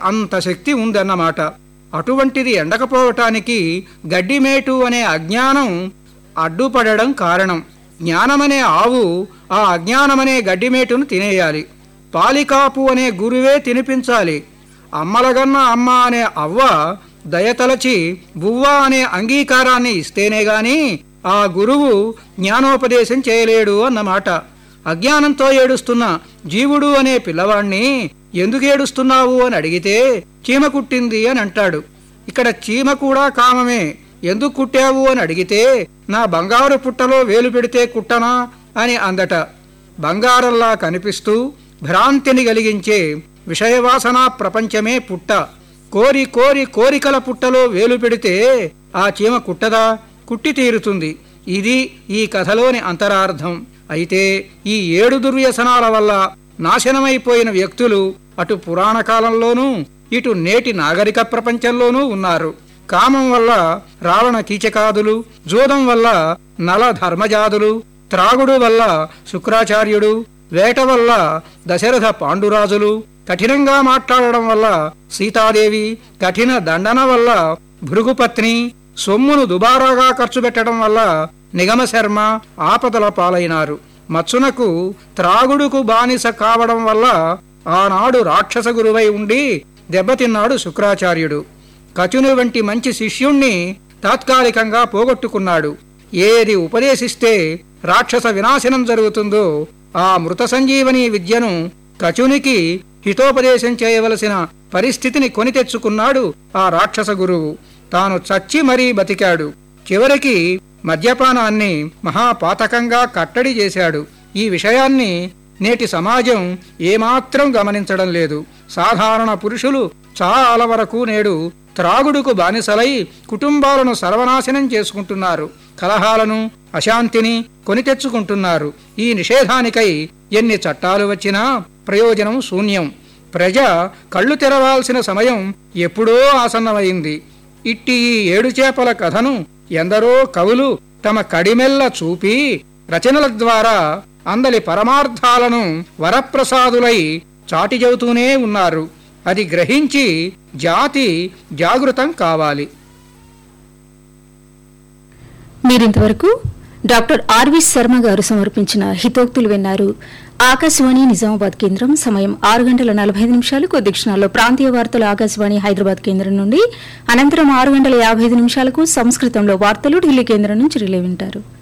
అంత శక్తి ఉందన్నమాట అటువంటిది ఎండకపోవటానికి గడ్డిమేటు అనే అజ్ఞానం అడ్డుపడడం కారణం జ్ఞానమనే ఆవు ఆ అజ్ఞానమనే గడ్డిమేటును తినేయాలి పాలికాపు అనే గురువే తినిపించాలి అమ్మలగన్న అమ్మ అనే అవ్వ దయతలచి బువ్వ అనే అంగీకారాన్ని ఇస్తేనే గాని ఆ గురువు జ్ఞానోపదేశం చేయలేడు అన్నమాట అజ్ఞానంతో ఏడుస్తున్న జీవుడు అనే పిల్లవాణ్ణి ఎందుకు ఏడుస్తున్నావు అని అడిగితే చీమ కుట్టింది అని అంటాడు ఇక్కడ చీమ కూడా కామమే ఎందుకు కుట్టావు అని అడిగితే నా బంగారు పుట్టలో వేలు పెడితే కుట్టనా అని అందట బంగారంలా కనిపిస్తూ భ్రాంతిని కలిగించే విషయవాసన ప్రపంచమే పుట్ట కోరి కోరి కోరికల పుట్టలో వేలు పెడితే ఆ చీమ కుట్టదా కుట్టి తీరుతుంది ఇది ఈ కథలోని అంతరార్థం అయితే ఈ ఏడు దుర్వ్యసనాల వల్ల నాశనమైపోయిన వ్యక్తులు అటు పురాణ కాలంలోనూ ఇటు నేటి నాగరిక ప్రపంచంలోనూ ఉన్నారు కామం వల్ల రావణ కీచకాదులు జూదం వల్ల నల ధర్మజాదులు త్రాగుడు వల్ల శుక్రాచార్యుడు వేట వల్ల దశరథ పాండురాజులు కఠినంగా మాట్లాడడం వల్ల సీతాదేవి కఠిన దండన వల్ల భృగుపత్ని సొమ్మును దుబారాగా ఖర్చు పెట్టడం వల్ల నిగమ శర్మ ఆపదల పాలైనారు మచ్చునకు త్రాగుడుకు బానిస కావడం వల్ల ఆనాడు రాక్షస గురువై ఉండి దెబ్బతిన్నాడు శుక్రాచార్యుడు కచుని వంటి మంచి శిష్యుణ్ణి తాత్కాలికంగా పోగొట్టుకున్నాడు ఏది ఉపదేశిస్తే రాక్షస వినాశనం జరుగుతుందో ఆ మృత సంజీవని విద్యను కచునికి హితోపదేశం చేయవలసిన పరిస్థితిని కొని తెచ్చుకున్నాడు ఆ రాక్షస గురువు తాను చచ్చి మరీ బతికాడు చివరికి మద్యపానాన్ని మహాపాతకంగా కట్టడి చేశాడు ఈ విషయాన్ని నేటి సమాజం ఏమాత్రం గమనించడం లేదు సాధారణ పురుషులు చాలా వరకు నేడు త్రాగుడుకు బానిసలై కుటుంబాలను సర్వనాశనం చేసుకుంటున్నారు కలహాలను అశాంతిని కొని తెచ్చుకుంటున్నారు ఈ నిషేధానికై ఎన్ని చట్టాలు వచ్చినా ప్రయోజనం శూన్యం ప్రజ కళ్ళు తెరవాల్సిన సమయం ఎప్పుడో ఆసన్నమైంది ఇట్టి ఈ ఏడు చేపల కథను ఎందరో కవులు తమ కడిమెల్ల చూపి రచనల ద్వారా అందలి పరమార్థాలను వరప్రసాదులై చాటి చెబుతూనే ఉన్నారు అది గ్రహించి జాతి జాగృతం కావాలి మీరింతవరకు డాక్టర్ ఆర్వి శర్మ గారు సమర్పించిన హితోక్తులు విన్నారు ఆకాశవాణి నిజామాబాద్ కేంద్రం సమయం ఆరు గంటల నలభై ఐదు నిమిషాలు కొద్ది క్షణాల్లో ప్రాంతీయ వార్తలు ఆకాశవాణి హైదరాబాద్ కేంద్రం నుండి అనంతరం ఆరు గంటల యాభై ఐదు నిమిషాలకు సంస్కృతంలో వార్తలు ఢిల్లీ కేంద్రం నుంచి రిలే వింటారు